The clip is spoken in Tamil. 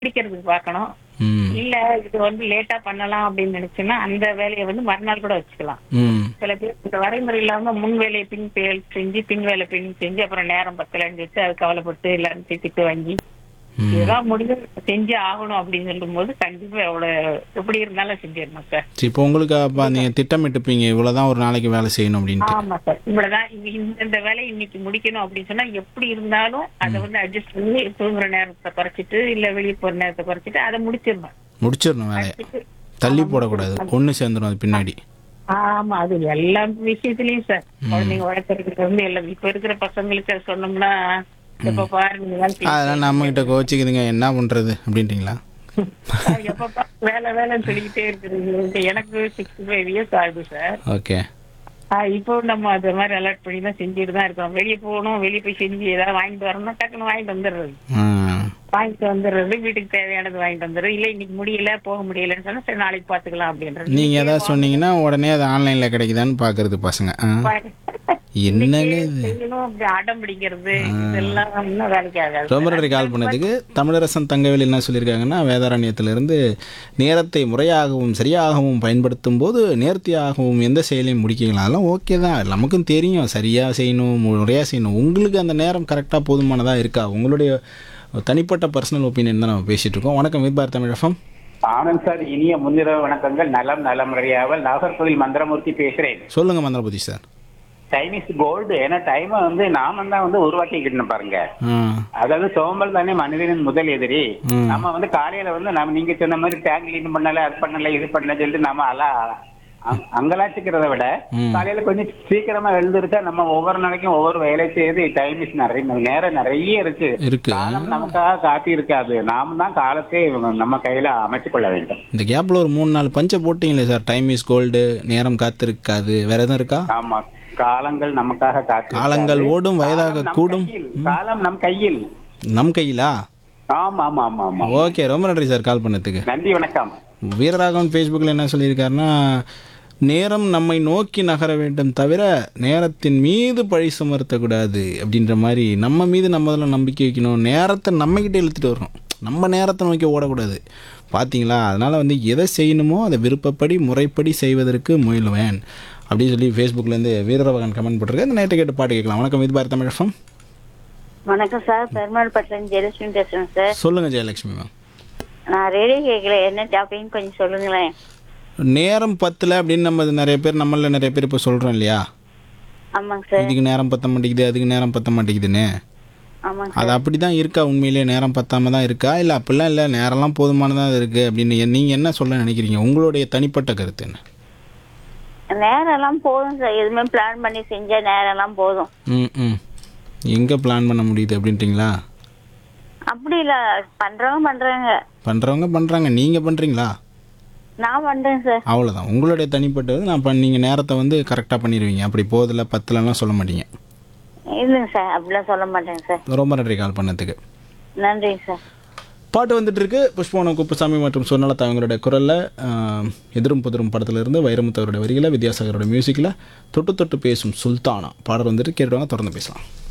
முடிக்கிறதுக்கு பார்க்கணும் ம் இல்ல இது வந்து லேட்டா பண்ணலாம் அப்படின்னு நினைச்சுன்னா அந்த வேலையை வந்து மறுநாள் கூட வச்சுக்கலாம் ம் சில பேர் இந்த வரைமுறை இல்லாம முன் வேலையை பின் வேலை செஞ்சு பின் வேலை பின் செஞ்சு அப்புறம் நேரம் பத்தலன்னு வச்சு அது கவலைப்பட்டு எல்லாரும் திட்டு வாங்கி ம். இதெல்லாம் முடிஞ்சு செஞ்சே ஆகணும் அப்படின்னு சொல்லும் போது கண்டிப்பா எவ்வளவு எப்படி இருந்தாலும் செஞ்சிடணும் சார் சரி இப்போ உங்களுக்கு அப்போ நீங்கள் திட்டமிட்டுப்பீங்க இவ்வளோதான் ஒரு நாளைக்கு வேலை செய்யணும் அப்படின்ட்டு ஆமா சார் இவ்வளவுதான் இங்க இந்த வேலையை இன்னைக்கு முடிக்கணும் அப்படின்னு சொன்னா எப்படி இருந்தாலும் அதை வந்து அட்ஜஸ்ட் பண்ணி தூங்குற நேரத்தை குறைச்சிட்டு இல்ல வெளியே போற நேரத்தை குறைச்சிட்டு அதை முடிச்சிடணும் முடிச்சிடணும் வேலையை தள்ளி போடக்கூடாது ஒன்று சேர்ந்துடும் அது பின்னாடி ஆமா அது எல்லா விஷயத்திலயும் சார் குழந்தைங்க வளர்க்கறதுக்கு வந்து எல்லாம் இப்ப இருக்கிற பசங்களுக்கு அது சொன்னோம்னா எப்ப பாரு நீங்க தான் பேசு. அதெல்லாம் நம்மக்கிட்ட கோச்சிக்குதுங்க என்ன பண்ணுறது அப்படின்றீங்களா எப்ப பாரு வேலை வேலைன்னு சொல்லிக்கிட்டே இருக்குது எனக்கு சிக்ஸ்டி ஃபைவ் இயர்ஸ் ஆகுது சார் ஓகே ஆஹ் இப்போ நம்ம அது மாதிரி அலர்ட் பண்ணி தான் செஞ்சுட்டு தான் இருக்கோம் வெளியே போகணும் வெளியே போய் செஞ்சு ஏதாவது வாங்கிட்டு வரணும்னா டக்குன்னு வாங்கிட்டு வந்துடுறது ஆ வாங்கிட்டு வந்துடுறது வீட்டுக்கு தேவையானது வாங்கிட்டு வந்துடுறது இல்ல இன்னைக்கு முடியல போக முடியலன்னு சொன்னா சரி நாளைக்கு பாத்துக்கலாம் அப்படின்றது நீங்கள் எதாவது சொன்னீங்கன்னா உடனே அது ஆன்லைனில் கிடைக்குதான்னு பார்க்குறது பசங்க ஆ என்னங்க இது செய்யணும் அப்படி அடம் பிடிக்கிறது இதெல்லாம் இன்னும் வேலைக்கு ஆகாது ரொம்ப நன்றி கால் பண்ணதுக்கு தமிழரசன் தங்கவேல் என்ன சொல்லியிருக்காங்கன்னா வேதாரண்யத்திலிருந்து நேரத்தை முறையாகவும் சரியாகவும் பயன்படுத்தும் போது நேர்த்தியாகவும் எந்த செயலையும் முடிக்கலாம் அதெல்லாம் ஓகே தான் நமக்கும் தெரியும் சரியாக செய்யணும் முறையாக செய்யணும் உங்களுக்கு அந்த நேரம் கரெக்டாக போதுமானதாக இருக்கா உங்களுடைய தனிப்பட்ட பர்சனல் ஒப்பீனியன் தான் நம்ம பேசிகிட்டு இருக்கோம் வணக்கம் விபார் தமிழகம் ஆனந்த் சார் இனிய முன்னிரவு வணக்கங்கள் நலம் நலமுறையாவல் நாகர்கோவில் மந்திரமூர்த்தி பேசுறேன் சொல்லுங்கள் Manthirapathi sir time is gold ஏன்னா டைமை வந்து நாம தான் வந்து உருவாக்கிக்கிட்டு பாருங்க ஆ அதாவது சோம்பல் தானே மனிதனின் முதல் எதிரி ம். நம்ம வந்து காலையில வந்து நம்ம நீங்க சொன்ன மாதிரி டேங்க் கிளீன் பண்ணல அது பண்ணல இது பண்ணல சொல்லிட்டு நம்ம அலா அ- அங்கலாச்சிக்கிறத விட ம். காலையில கொஞ்சம் சீக்கிரமா எழுந்திருச்சா நம்ம ஒவ்வொரு நாளைக்கும் ஒவ்வொரு வேலை செய்து டைம் இஸ் நிறைய நேரம் நிறைய இருக்கு இருக்கு காலம் நமக்காக காத்தி இருக்காது நாம தான் காலத்தை நம்ம கையில அமைச்சு கொள்ள வேண்டும் இந்த கேப்பில் ஒரு மூணு நாலு பஞ்சை போட்டிங்களே சார் டைம் இஸ் கோல்டு நேரம் காத்திருக்காது வேற எதுவும் இருக்கா ஆமா காலங்கள் நமக்காக காத்து காலங்கள் ஓடும் வயதாக கூடும் காலம் நம் கையில் நம் கையிலா ஆமா ஆமா ஆமா ஆமா ஓகே ரொம்ப நன்றி சார் கால் பண்ணதுக்கு நன்றி வணக்கம் வீரராகவன் ஃபேஸ்புக்கில் என்ன சொல்லியிருக்காருன்னா நேரம் நம்மை நோக்கி நகர வேண்டும் தவிர நேரத்தின் மீது பழி சுமர்த்தக்கூடாது அப்படின்ற மாதிரி நம்ம மீது நம்ம அதில் நம்பிக்கை வைக்கணும் நேரத்தை நம்மக்கிட்ட இழுத்துட்டு வரணும் நம்ம நேரத்தை நோக்கி ஓடக்கூடாது பார்த்தீங்களா அதனால் வந்து எதை செய்யணுமோ அதை விருப்பப்படி முறைப்படி செய்வதற்கு முயலுவேன் அப்படின்னு சொல்லி ஃபேஸ்புக்லேருந்து வீரராகவன் கமெண்ட் போட்டிருக்கேன் இந்த நேரத்தை கேட்டு பாட்டு கேட்கலாம் வணக்கம் இது பாரத் தமிழகம் வணக்கம் சார் பெருமாள் பட்டன் ஜெயலட்சுமி பேசுறேன் சார் சொல்லுங்கள் ஜெயலட்சுமி மேம் நான் ரேடியோ கேட்கல என்ன டாபிக்னு கொஞ்சம் சொல்லுங்களேன் நேரம் பத்தல அப்படின்னு நம்ம நிறைய பேர் நம்மள நிறைய பேர் இப்போ சொல்கிறோம் இல்லையா ஆமாங்க சார் இதுக்கு நேரம் பத்த மாட்டேங்குது அதுக்கு நேரம் பத்த மாட்டேங்குதுன்னு ஆமாங்க அது அப்படி தான் இருக்கா உண்மையிலேயே நேரம் பத்தாம தான் இருக்கா இல்லை அப்படிலாம் இல்லை நேரம்லாம் போதுமானதாக இருக்குது அப்படின்னு எ- நீங்க என்ன சொல்ல நினைக்கிறீங்க உங்களுடைய தனிப்பட்ட கருத்து என்ன சார் நேரம் எல்லாம் போதும் சார் எதுவுமே பிளான் பண்ணி செஞ்சா நேரம் எல்லாம் போதும் ம் ம் எங்கே பிளான் பண்ண முடியுது அப்படின்றீங்களா அப்படி இல்ல பண்றவங்க பண்றாங்க பண்ணுறவங்க பண்ணுறாங்க நீங்கள் பண்ணுறீங்களா நான் பண்றேன் சார் அவ்வளோதான் உங்களுடைய தனிப்பட்டது நான் பண்ண நீங்கள் நேரத்தை வந்து கரெக்டாக பண்ணிடுவீங்க அப்படி போதில் பத்துலலாம் சொல்ல மாட்டீங்க இல்லைங்க சார் அப்படிலாம் சொல்ல மாட்டேங்க சார் ரொம்ப நன்றி கால் பண்ணதுக்கு நன்றிங்க சார் பாட்டு வந்துட்டு இருக்கு புஷ்பவனம் குப்புசாமி மற்றும் சொன்னலதா அவங்களுடைய குரலில் எதிரும் புதிரும் படத்திலிருந்து வைரமுத்து அவருடைய வரிகளை வித்யாசாகரோட மியூசிக்கில் தொட்டு தொட்டு பேசும் சுல்தானா பாடல் வந்துட்டு கேட்டுவாங்க தொடர்ந்து பேசலாம்